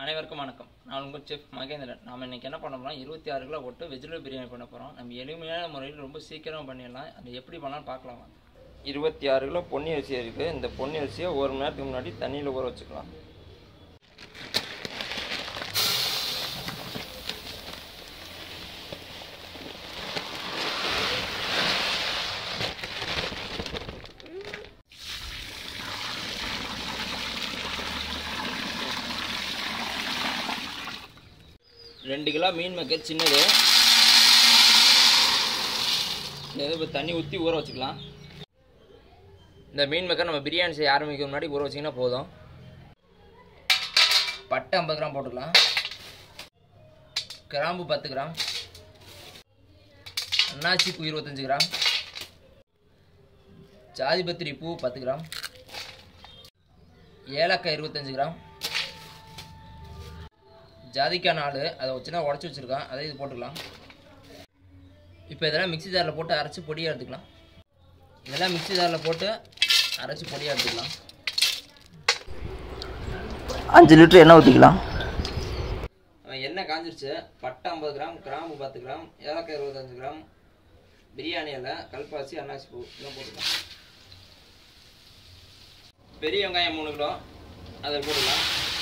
அனைவருக்கும் வணக்கம் நான் உங்கள் செஃப் மகேந்திரன் நாம் இன்னைக்கு என்ன பண்ண போறோம் இருபத்தி ஆறு கிலோ போட்டு வெஜிடபிள் பிரியாணி பண்ண போகிறோம் நம்ம எளிமையான முறையில் ரொம்ப சீக்கிரமாக பண்ணிடலாம் அது எப்படி பண்ணலாம் பார்க்கலாம் வாங்க. இருபத்தி ஆறு கிலோ பொன்னி அரிசி இருக்குது இந்த பொன்னி அரிசியை ஒரு மணி நேரத்துக்கு முன்னாடி தண்ணியில் ஊற வச்சுக்கலாம் ரெண்டு கிலோ மீன் மேக்கர் சின்னது இது இப்போ தண்ணி ஊற்றி ஊற வச்சுக்கலாம் இந்த மீன் மேக்கர் நம்ம பிரியாணி செய்ய ஆரம்பிக்க முன்னாடி ஊற வச்சிங்கன்னா போதும் பட்டை ஐம்பது கிராம் போட்டுக்கலாம் கிராம்பு பத்து கிராம் அன்னாச்சி பூ இருபத்தஞ்சு கிராம் ஜாதிபத்திரி பூ பத்து கிராம் ஏலக்காய் இருபத்தஞ்சு கிராம் ஜாதிக்காய் நாலு அதை வச்சுனா உடச்சி வச்சுருக்கேன் அதை இது போட்டுக்கலாம் இப்போ இதெல்லாம் மிக்ஸி ஜாரில் போட்டு அரைச்சி பொடியாக எடுத்துக்கலாம் இதெல்லாம் மிக்ஸி ஜாரில் போட்டு அரைச்சி பொடியாக எடுத்துக்கலாம் அஞ்சு லிட்டர் எண்ணெய் ஊற்றிக்கலாம் எண்ணெய் காஞ்சிருச்சு பட்டை ஐம்பது கிராம் கிராம்பு பத்து கிராம் ஏலக்காய் இருபத்தஞ்சு கிராம் பிரியாணி இலை கல்பாசி அன்னாசி பூ இதெல்லாம் போட்டுக்கலாம் பெரிய வெங்காயம் மூணு கிலோ அதை போட்டுக்கலாம்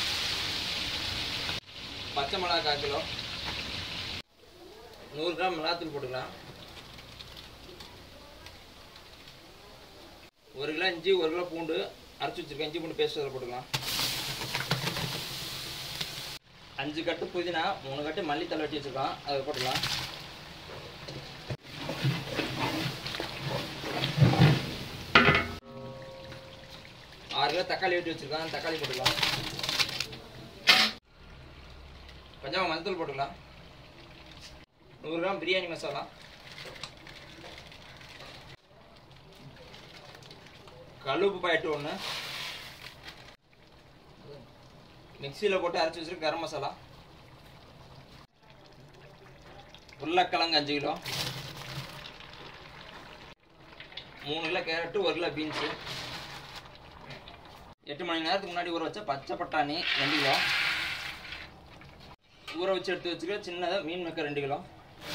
பச்சை மிளகா கால் கிலோ நூறு கிராம் மிளகாத்தூள் போட்டுக்கலாம் ஒரு கிலோ இஞ்சி ஒரு கிலோ பூண்டு அரைச்சி வச்சிருக்கேன் இஞ்சி பூண்டு பேஸ்ட் அதில் போட்டுக்கலாம் அஞ்சு கட்டு புதினா மூணு கட்டு மல்லித்தலை வெட்டி வச்சிருக்கோம் அதை போட்டுக்கலாம் ஆறு கிலோ தக்காளி வெட்டி வச்சிருக்கோம் தக்காளி போட்டுக்கலாம் கொஞ்சம் மஞ்சள் போட்டுக்கலாம் நூறு கிராம் பிரியாணி மசாலா கல்லுப்பு பாக்கெட்டு ஒன்று மிக்சியில் போட்டு அரைச்சி வச்சிருக்க கரம் மசாலா உருளைக்கிழங்கு அஞ்சு கிலோ மூணு கிலோ கேரட்டு ஒரு கிலோ பீன்ஸு எட்டு மணி நேரத்துக்கு முன்னாடி ஊற வச்ச பச்சை பட்டாணி ரெண்டு கிலோ ஊற வச்சு எடுத்து வச்சுக்க சின்னதாக மீன் மேக்க ரெண்டு கிலோ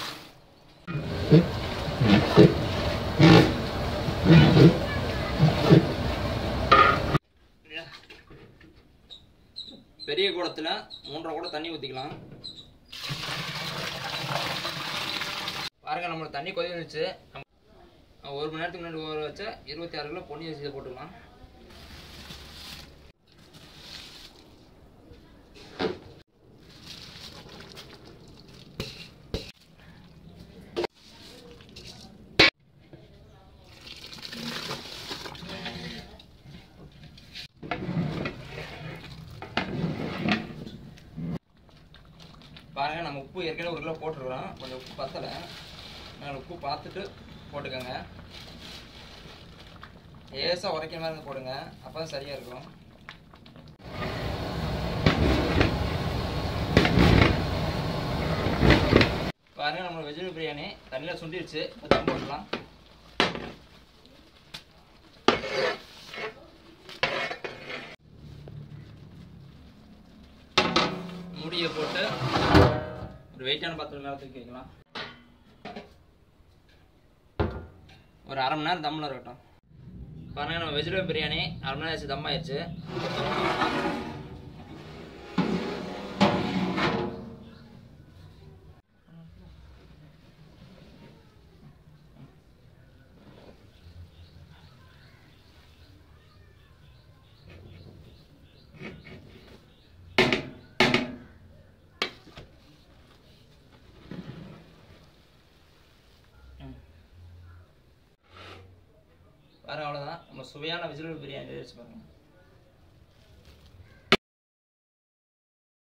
பெரிய குடத்தில் மூன்றரை கூட தண்ணி ஊற்றிக்கலாம் பாருங்க நம்மளோட தண்ணி கொதி வந்துச்சு நம்ம ஒரு மணி நேரத்துக்கு முன்னாடி ஊற வச்ச இருபத்தி ஆறு கிலோ பொன்னி அரிசியை போட்டுக்கலாம் பாருங்க நம்ம உப்பு ஏற்கனவே ஒரு கிலோ போட்டுருக்கோம் கொஞ்சம் உப்பு பத்தலை அதனால் உப்பு பார்த்துட்டு போட்டுக்கோங்க லேசாக உரைக்கிற மாதிரி இருந்து போடுங்க அப்போ தான் சரியாக இருக்கும் பாருங்க நம்ம வெஜிடபிள் பிரியாணி தண்ணியில் சுண்டிருச்சு இப்போ தம் போடலாம் மூடியை போட்டு ஒரு வெயிட்டான பாத்திரம் மேலே தூக்கி வைக்கலாம் ஒரு அரை மணி நேரம் தம்மில் இருக்கட்டும் பாருங்க நம்ம வெஜிடபிள் பிரியாணி அரை மணி நேரம் ஆச்சு தம் ஆயிடுச்சு பாருங்க அவ்வளோதான் நம்ம சுவையான வெஜிடபிள் பிரியாணி வச்சு பாருங்க